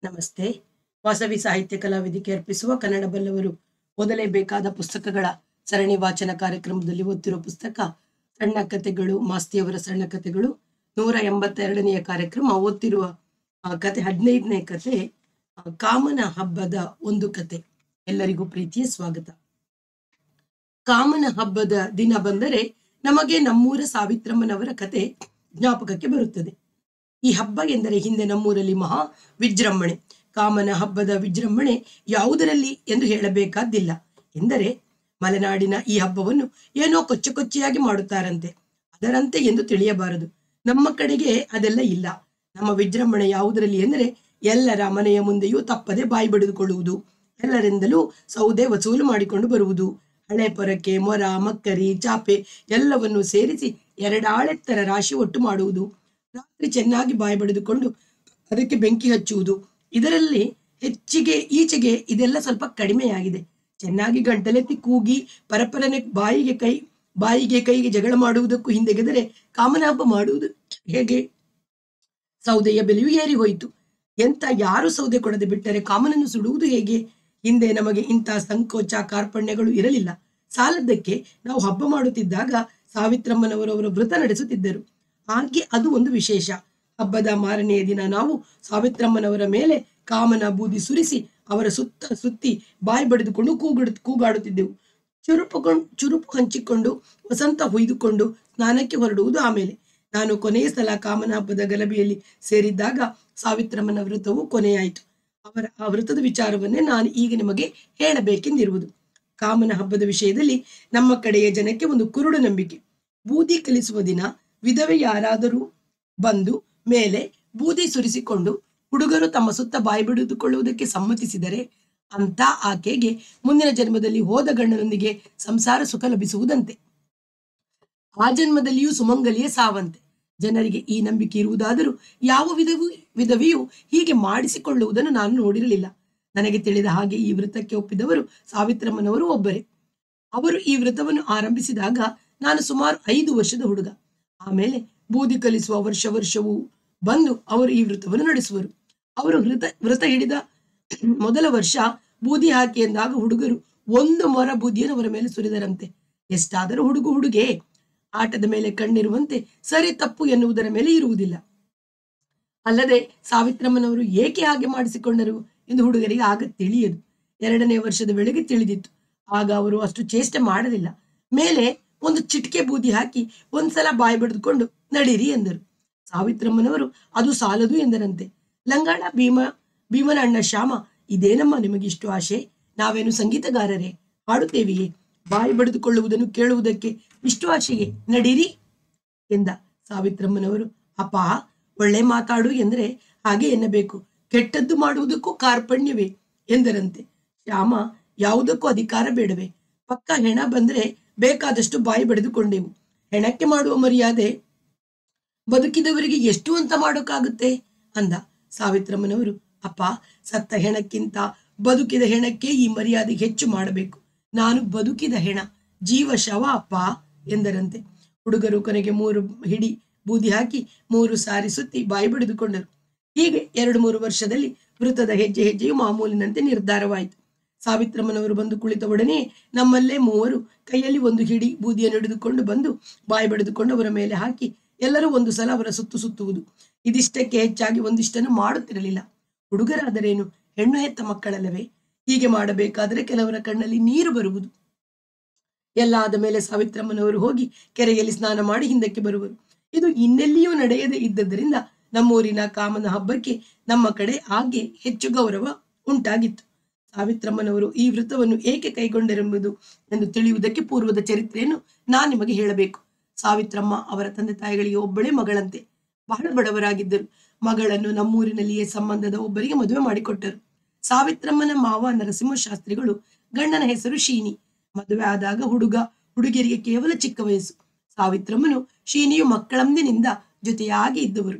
ನಮಸ್ತೆ ವಾಸವಿ ಸಾಹಿತ್ಯ ಕಲಾವಿದಿಕೆ ಅರ್ಪಿಸುವ ಕನ್ನಡ ಬಲ್ಲವರು ಓದಲೇಬೇಕಾದ ಪುಸ್ತಕಗಳ ಸರಣಿ ವಾಚನ ಕಾರ್ಯಕ್ರಮದಲ್ಲಿ ಓದ್ತಿರೋ ಪುಸ್ತಕ ಸಣ್ಣ ಕಥೆಗಳು ಮಾಸ್ತಿಯವರ ಸಣ್ಣ ಕಥೆಗಳು ನೂರ ಎಂಬತ್ತೆರಡನೆಯ ಕಾರ್ಯಕ್ರಮ ಓದ್ತಿರುವ ಆ, ಕತೆ ಹದಿನೈದನೇ ಕತೆ ಆ, ಕಾಮನ ಹಬ್ಬದ ಒಂದು ಕತೆ ಎಲ್ಲರಿಗೂ ಪ್ರೀತಿಯ ಸ್ವಾಗತ ಕಾಮನ ಹಬ್ಬದ ದಿನ ಬಂದರೆ ನಮಗೆ ನಮ್ಮೂರ ಸಾವಿತ್ರಮ್ಮನವರ ಕತೆ ಜ್ಞಾಪಕಕ್ಕೆ ಬರುತ್ತದೆ ಈ ಹಬ್ಬ ಎಂದರೆ ಹಿಂದೆ ನಮ್ಮೂರಲ್ಲಿ ಮಹಾ ವಿಜೃಂಭಣೆ ಕಾಮನ ಹಬ್ಬದ ವಿಜೃಂಭಣೆ ಯಾವುದರಲ್ಲಿ ಎಂದು ಹೇಳಬೇಕಾದ್ದಿಲ್ಲ ಎಂದರೆ ಮಲೆನಾಡಿನ ಈ ಹಬ್ಬವನ್ನು ಏನೋ ಕೊಚ್ಚೆ ಕೊಚ್ಚೆಯಾಗಿ ಮಾಡುತ್ತಾರಂತೆ ಅದರಂತೆ ಎಂದು ತಿಳಿಯಬಾರದು ನಮ್ಮ ಕಡೆಗೆ ಅದೆಲ್ಲ ಇಲ್ಲ ನಮ್ಮ ವಿಜೃಂಭಣೆ ಯಾವುದರಲ್ಲಿ ಎಂದರೆ ಎಲ್ಲರ ಮನೆಯ ಮುಂದೆಯೂ ತಪ್ಪದೆ ಬಾಯಿ ಬಡಿದುಕೊಳ್ಳುವುದು ಎಲ್ಲರಿಂದಲೂ ಸೌದೆ ವಸೂಲು ಮಾಡಿಕೊಂಡು ಬರುವುದು ಹಳೆ ಪೊರಕೆ ಮೊರ ಮಕ್ಕರಿ ಚಾಪೆ ಎಲ್ಲವನ್ನು ಸೇರಿಸಿ ಎರಡಾಳೆತ್ತರ ರಾಶಿ ಒಟ್ಟು ಮಾಡುವುದು ರಾತ್ರಿ ಚೆನ್ನಾಗಿ ಬಾಯಿ ಬಡಿದುಕೊಂಡು ಅದಕ್ಕೆ ಬೆಂಕಿ ಹಚ್ಚುವುದು ಇದರಲ್ಲಿ ಹೆಚ್ಚಿಗೆ ಈಚೆಗೆ ಇದೆಲ್ಲ ಸ್ವಲ್ಪ ಕಡಿಮೆಯಾಗಿದೆ ಚೆನ್ನಾಗಿ ಗಂಟಲೆತ್ತಿ ಕೂಗಿ ಪರಪರನೆ ಬಾಯಿಗೆ ಕೈ ಬಾಯಿಗೆ ಕೈಗೆ ಜಗಳ ಮಾಡುವುದಕ್ಕೂ ಹಿಂದೆಗೆದರೆ ಕಾಮನ ಹಬ್ಬ ಮಾಡುವುದು ಹೇಗೆ ಸೌದೆಯ ಬೆಲೆಯೂ ಏರಿ ಹೋಯಿತು ಎಂತ ಯಾರು ಸೌದೆ ಕೊಡದೆ ಬಿಟ್ಟರೆ ಕಾಮನನ್ನು ಸುಡುವುದು ಹೇಗೆ ಹಿಂದೆ ನಮಗೆ ಇಂಥ ಸಂಕೋಚ ಕಾರ್ಪಣ್ಯಗಳು ಇರಲಿಲ್ಲ ಸಾಲದ್ದಕ್ಕೆ ನಾವು ಹಬ್ಬ ಮಾಡುತ್ತಿದ್ದಾಗ ಸಾವಿತ್ರಮ್ಮನವರವರ ವ್ರತ ನಡೆಸುತ್ತಿದ್ದರು ಹಾಗೆ ಅದು ಒಂದು ವಿಶೇಷ ಹಬ್ಬದ ಮಾರನೆಯ ದಿನ ನಾವು ಸಾವಿತ್ರಮ್ಮನವರ ಮೇಲೆ ಕಾಮನ ಬೂದಿ ಸುರಿಸಿ ಅವರ ಸುತ್ತ ಸುತ್ತಿ ಬಾಯಿ ಬಡಿದುಕೊಂಡು ಕೂಗಿಡು ಕೂಗಾಡುತ್ತಿದ್ದೆವು ಚುರುಪುಕೊಂಡು ಚುರುಪು ಹಂಚಿಕೊಂಡು ವಸಂತ ಹೊಯ್ದುಕೊಂಡು ಸ್ನಾನಕ್ಕೆ ಹೊರಡುವುದು ಆಮೇಲೆ ನಾನು ಕೊನೆಯ ಸಲ ಕಾಮನ ಹಬ್ಬದ ಗಲಭೆಯಲ್ಲಿ ಸೇರಿದ್ದಾಗ ಸಾವಿತ್ರಮ್ಮನ ವ್ರತವು ಕೊನೆಯಾಯಿತು ಅವರ ಆ ವ್ರತದ ವಿಚಾರವನ್ನೇ ನಾನು ಈಗ ನಿಮಗೆ ಹೇಳಬೇಕೆಂದಿರುವುದು ಕಾಮನ ಹಬ್ಬದ ವಿಷಯದಲ್ಲಿ ನಮ್ಮ ಕಡೆಯ ಜನಕ್ಕೆ ಒಂದು ಕುರುಡು ನಂಬಿಕೆ ಬೂದಿ ಕಲಿಸುವ ದಿನ ವಿಧವೆ ಯಾರಾದರೂ ಬಂದು ಮೇಲೆ ಬೂದಿ ಸುರಿಸಿಕೊಂಡು ಹುಡುಗರು ತಮ್ಮ ಸುತ್ತ ಬಾಯಿ ಬಿಡಿದುಕೊಳ್ಳುವುದಕ್ಕೆ ಸಮ್ಮತಿಸಿದರೆ ಅಂತ ಆಕೆಗೆ ಮುಂದಿನ ಜನ್ಮದಲ್ಲಿ ಹೋದ ಗಂಡನೊಂದಿಗೆ ಸಂಸಾರ ಸುಖ ಲಭಿಸುವುದಂತೆ ಆ ಜನ್ಮದಲ್ಲಿಯೂ ಸುಮಂಗಲಿಯೇ ಸಾವಂತೆ ಜನರಿಗೆ ಈ ನಂಬಿಕೆ ಇರುವುದಾದರೂ ಯಾವ ವಿಧವು ವಿಧವೆಯೂ ಹೀಗೆ ಮಾಡಿಸಿಕೊಳ್ಳುವುದನ್ನು ನಾನು ನೋಡಿರಲಿಲ್ಲ ನನಗೆ ತಿಳಿದ ಹಾಗೆ ಈ ವೃತ್ತಕ್ಕೆ ಒಪ್ಪಿದವರು ಸಾವಿತ್ರಮ್ಮನವರು ಒಬ್ಬರೇ ಅವರು ಈ ವ್ರತವನ್ನು ಆರಂಭಿಸಿದಾಗ ನಾನು ಸುಮಾರು ಐದು ವರ್ಷದ ಹುಡುಗ ಆಮೇಲೆ ಬೂದಿ ಕಲಿಸುವ ವರ್ಷ ವರ್ಷವೂ ಬಂದು ಅವರು ಈ ವೃತವನ್ನು ನಡೆಸುವರು ಅವರು ವೃತ ವ್ರತ ಹಿಡಿದ ಮೊದಲ ವರ್ಷ ಬೂದಿ ಹಾಕಿ ಎಂದಾಗ ಹುಡುಗರು ಒಂದು ಮೊರ ಬೂದಿಯನ್ನು ಅವರ ಮೇಲೆ ಸುರಿದರಂತೆ ಎಷ್ಟಾದರೂ ಹುಡುಗ ಹುಡುಗೆ ಆಟದ ಮೇಲೆ ಕಣ್ಣಿರುವಂತೆ ಸರಿ ತಪ್ಪು ಎನ್ನುವುದರ ಮೇಲೆ ಇರುವುದಿಲ್ಲ ಅಲ್ಲದೆ ಸಾವಿತ್ರಮ್ಮನವರು ಏಕೆ ಹಾಗೆ ಮಾಡಿಸಿಕೊಂಡರು ಎಂದು ಹುಡುಗರಿಗೆ ಆಗ ತಿಳಿಯದು ಎರಡನೇ ವರ್ಷದ ವೇಳೆಗೆ ತಿಳಿದಿತ್ತು ಆಗ ಅವರು ಅಷ್ಟು ಚೇಷ್ಟೆ ಮಾಡಲಿಲ್ಲ ಮೇಲೆ ಒಂದು ಚಿಟಿಕೆ ಬೂದಿ ಹಾಕಿ ಒಂದ್ಸಲ ಬಾಯಿ ಬಡಿದುಕೊಂಡು ನಡೀರಿ ಎಂದರು ಸಾವಿತ್ರಮ್ಮನವರು ಅದು ಸಾಲದು ಎಂದರಂತೆ ಲಂಗಾಣ ಭೀಮ ಭೀಮನ ಅಣ್ಣ ಶ್ಯಾಮ ಇದೇನಮ್ಮ ನಿಮಗಿಷ್ಟು ಆಶೆ ನಾವೇನು ಸಂಗೀತಗಾರರೇ ಹಾಡುತ್ತೇವೆಯೇ ಬಾಯಿ ಬಡಿದುಕೊಳ್ಳುವುದನ್ನು ಕೇಳುವುದಕ್ಕೆ ಇಷ್ಟು ಆಶೆಯೇ ನಡೀರಿ ಎಂದ ಸಾವಿತ್ರಮ್ಮನವರು ಅಪ್ಪ ಒಳ್ಳೆ ಮಾತಾಡು ಎಂದ್ರೆ ಹಾಗೆ ಎನ್ನಬೇಕು ಕೆಟ್ಟದ್ದು ಮಾಡುವುದಕ್ಕೂ ಕಾರ್ಪಣ್ಯವೇ ಎಂದರಂತೆ ಶ್ಯಾಮ ಯಾವುದಕ್ಕೂ ಅಧಿಕಾರ ಬೇಡವೇ ಪಕ್ಕ ಹೆಣ ಬಂದ್ರೆ ಬೇಕಾದಷ್ಟು ಬಾಯಿ ಬಡಿದುಕೊಂಡೆವು ಹೆಣಕ್ಕೆ ಮಾಡುವ ಮರ್ಯಾದೆ ಬದುಕಿದವರಿಗೆ ಎಷ್ಟು ಅಂತ ಮಾಡೋಕ್ಕಾಗುತ್ತೆ ಅಂದ ಸಾವಿತ್ರಮ್ಮನವರು ಅಪ್ಪ ಸತ್ತ ಹೆಣಕ್ಕಿಂತ ಬದುಕಿದ ಹೆಣಕ್ಕೆ ಈ ಮರ್ಯಾದೆ ಹೆಚ್ಚು ಮಾಡಬೇಕು ನಾನು ಬದುಕಿದ ಹೆಣ ಜೀವ ಶವ ಅಪ್ಪ ಎಂದರಂತೆ ಹುಡುಗರು ಕೊನೆಗೆ ಮೂರು ಹಿಡಿ ಬೂದಿ ಹಾಕಿ ಮೂರು ಸಾರಿ ಸುತ್ತಿ ಬಾಯಿ ಬಡಿದುಕೊಂಡರು ಹೀಗೆ ಎರಡು ಮೂರು ವರ್ಷದಲ್ಲಿ ವೃತ್ತದ ಹೆಜ್ಜೆ ಹೆಜ್ಜೆಯು ಮಾಮೂಲಿನಂತೆ ನಿರ್ಧಾರವಾಯಿತು ಸಾವಿತ್ರಮ್ಮನವರು ಬಂದು ಕುಳಿತ ಒಡನೆ ನಮ್ಮಲ್ಲೇ ಮೂವರು ಕೈಯಲ್ಲಿ ಒಂದು ಹಿಡಿ ಬೂದಿಯನ್ನು ಹಿಡಿದುಕೊಂಡು ಬಂದು ಬಾಯಿ ಬಡಿದುಕೊಂಡು ಅವರ ಮೇಲೆ ಹಾಕಿ ಎಲ್ಲರೂ ಒಂದು ಸಲ ಅವರ ಸುತ್ತು ಸುತ್ತುವುದು ಇದಿಷ್ಟಕ್ಕೆ ಹೆಚ್ಚಾಗಿ ಒಂದಿಷ್ಟನ್ನು ಮಾಡುತ್ತಿರಲಿಲ್ಲ ಹುಡುಗರಾದರೇನು ಹೆಣ್ಣು ಹೆತ್ತ ಮಕ್ಕಳಲ್ಲವೇ ಹೀಗೆ ಮಾಡಬೇಕಾದರೆ ಕೆಲವರ ಕಣ್ಣಲ್ಲಿ ನೀರು ಬರುವುದು ಎಲ್ಲ ಆದ ಮೇಲೆ ಸಾವಿತ್ರಮ್ಮನವರು ಹೋಗಿ ಕೆರೆಯಲ್ಲಿ ಸ್ನಾನ ಮಾಡಿ ಹಿಂದಕ್ಕೆ ಬರುವರು ಇದು ಇನ್ನೆಲ್ಲಿಯೂ ನಡೆಯದೇ ಇದ್ದದರಿಂದ ನಮ್ಮೂರಿನ ಕಾಮನ ಹಬ್ಬಕ್ಕೆ ನಮ್ಮ ಕಡೆ ಹಾಗೆ ಹೆಚ್ಚು ಗೌರವ ಉಂಟಾಗಿತ್ತು ಸಾವಿತ್ರಮ್ಮನವರು ಈ ವೃತ್ತವನ್ನು ಏಕೆ ಕೈಗೊಂಡಿರೆಂಬುದು ಎಂದು ತಿಳಿಯುವುದಕ್ಕೆ ಪೂರ್ವದ ಚರಿತ್ರೆಯನ್ನು ನಾನು ನಿಮಗೆ ಹೇಳಬೇಕು ಸಾವಿತ್ರಮ್ಮ ಅವರ ತಂದೆ ತಾಯಿಗಳಿಗೆ ಒಬ್ಬಳೇ ಮಗಳಂತೆ ಬಹಳ ಬಡವರಾಗಿದ್ದರು ಮಗಳನ್ನು ನಮ್ಮೂರಿನಲ್ಲಿಯೇ ಸಂಬಂಧದ ಒಬ್ಬರಿಗೆ ಮದುವೆ ಮಾಡಿಕೊಟ್ಟರು ಸಾವಿತ್ರಮ್ಮನ ಮಾವ ನರಸಿಂಹ ಶಾಸ್ತ್ರಿಗಳು ಗಂಡನ ಹೆಸರು ಶೀನಿ ಮದುವೆ ಆದಾಗ ಹುಡುಗ ಹುಡುಗಿಯರಿಗೆ ಕೇವಲ ಚಿಕ್ಕ ವಯಸ್ಸು ಸಾವಿತ್ರಮ್ಮನು ಶೀನಿಯು ಮಕ್ಕಳಂದಿನಿಂದ ಜೊತೆಯಾಗಿ ಇದ್ದವರು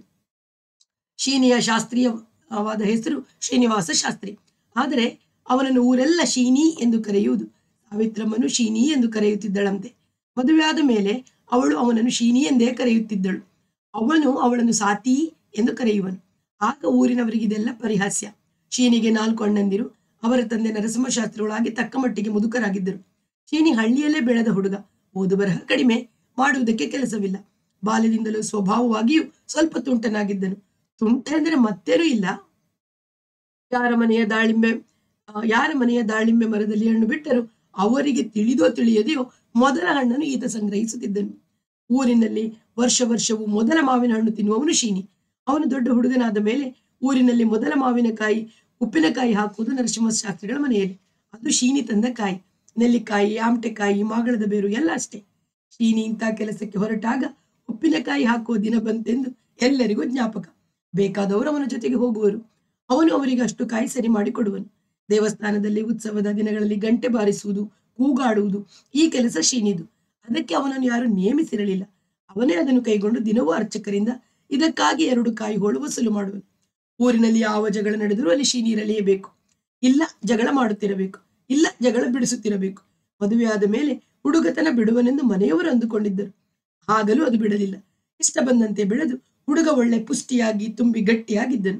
ಶೀನಿಯ ಶಾಸ್ತ್ರೀಯವಾದ ಹೆಸರು ಶ್ರೀನಿವಾಸ ಶಾಸ್ತ್ರಿ ಆದರೆ ಅವನನ್ನು ಊರೆಲ್ಲ ಶೀನಿ ಎಂದು ಕರೆಯುವುದು ಸಾವಿತ್ರಮ್ಮನು ಶೀನಿ ಎಂದು ಕರೆಯುತ್ತಿದ್ದಳಂತೆ ಮದುವೆಯಾದ ಮೇಲೆ ಅವಳು ಅವನನ್ನು ಶೀನಿ ಎಂದೇ ಕರೆಯುತ್ತಿದ್ದಳು ಅವನು ಅವಳನ್ನು ಸಾತಿ ಎಂದು ಕರೆಯುವನು ಆಗ ಊರಿನವರಿಗೆ ಇದೆಲ್ಲ ಪರಿಹಾಸ್ಯ ಶೀನಿಗೆ ನಾಲ್ಕು ಅಣ್ಣಂದಿರು ಅವರ ತಂದೆ ನರಸಿಂಹಶಾಸ್ತ್ರಿಗಳಾಗಿ ತಕ್ಕ ಮಟ್ಟಿಗೆ ಮುದುಕರಾಗಿದ್ದರು ಶೀನಿ ಹಳ್ಳಿಯಲ್ಲೇ ಬೆಳೆದ ಹುಡುಗ ಓದು ಬರಹ ಕಡಿಮೆ ಮಾಡುವುದಕ್ಕೆ ಕೆಲಸವಿಲ್ಲ ಬಾಲ್ಯದಿಂದಲೂ ಸ್ವಭಾವವಾಗಿಯೂ ಸ್ವಲ್ಪ ತುಂಟನಾಗಿದ್ದನು ತುಂಟ ಎಂದರೆ ಮತ್ತೇನೂ ಇಲ್ಲ ಯಾರ ಮನೆಯ ದಾಳಿಂಬೆ ಆ, ಯಾರ ಮನೆಯ ದಾಳಿಂಬೆ ಮರದಲ್ಲಿ ಹಣ್ಣು ಬಿಟ್ಟರು ಅವರಿಗೆ ತಿಳಿದೋ ತಿಳಿಯದೆಯೋ ಮೊದಲ ಹಣ್ಣನ್ನು ಈತ ಸಂಗ್ರಹಿಸುತ್ತಿದ್ದನು ಊರಿನಲ್ಲಿ ವರ್ಷ ವರ್ಷವೂ ಮೊದಲ ಮಾವಿನ ಹಣ್ಣು ತಿನ್ನುವವನು ಶೀನಿ ಅವನು ದೊಡ್ಡ ಹುಡುಗನಾದ ಮೇಲೆ ಊರಿನಲ್ಲಿ ಮೊದಲ ಮಾವಿನಕಾಯಿ ಉಪ್ಪಿನಕಾಯಿ ಹಾಕುವುದು ನರಸಿಂಹಶಾಸ್ತ್ರಿಗಳ ಮನೆಯಲ್ಲಿ ಅದು ಶೀನಿ ತಂದ ಕಾಯಿ ನೆಲ್ಲಿಕಾಯಿ ಆಮಟೆಕಾಯಿ ಮಾಗಳದ ಬೇರು ಎಲ್ಲ ಅಷ್ಟೇ ಶೀನಿ ಇಂಥ ಕೆಲಸಕ್ಕೆ ಹೊರಟಾಗ ಉಪ್ಪಿನಕಾಯಿ ಹಾಕುವ ದಿನ ಬಂತೆಂದು ಎಲ್ಲರಿಗೂ ಜ್ಞಾಪಕ ಬೇಕಾದವರು ಅವನ ಜೊತೆಗೆ ಹೋಗುವರು ಅವನು ಅವರಿಗೆ ಅಷ್ಟು ಕಾಯಿ ಸರಿ ಮಾಡಿ ಕೊಡುವನು ದೇವಸ್ಥಾನದಲ್ಲಿ ಉತ್ಸವದ ದಿನಗಳಲ್ಲಿ ಗಂಟೆ ಬಾರಿಸುವುದು ಕೂಗಾಡುವುದು ಈ ಕೆಲಸ ಶೀನಿದು ಅದಕ್ಕೆ ಅವನನ್ನು ಯಾರು ನೇಮಿಸಿರಲಿಲ್ಲ ಅವನೇ ಅದನ್ನು ಕೈಗೊಂಡು ದಿನವೂ ಅರ್ಚಕರಿಂದ ಇದಕ್ಕಾಗಿ ಎರಡು ಕಾಯಿ ಹೋಳು ವಸೂಲು ಮಾಡುವನು ಊರಿನಲ್ಲಿ ಯಾವ ಜಗಳ ನಡೆದರೂ ಅಲ್ಲಿ ಶೀನಿ ಇರಲೇಬೇಕು ಇಲ್ಲ ಜಗಳ ಮಾಡುತ್ತಿರಬೇಕು ಇಲ್ಲ ಜಗಳ ಬಿಡಿಸುತ್ತಿರಬೇಕು ಮದುವೆಯಾದ ಮೇಲೆ ಹುಡುಗತನ ಬಿಡುವನೆಂದು ಮನೆಯವರು ಅಂದುಕೊಂಡಿದ್ದರು ಆಗಲೂ ಅದು ಬಿಡಲಿಲ್ಲ ಇಷ್ಟ ಬಂದಂತೆ ಬೆಳೆದು ಹುಡುಗ ಒಳ್ಳೆ ಪುಷ್ಟಿಯಾಗಿ ತುಂಬಿ ಗಟ್ಟಿಯಾಗಿದ್ದನು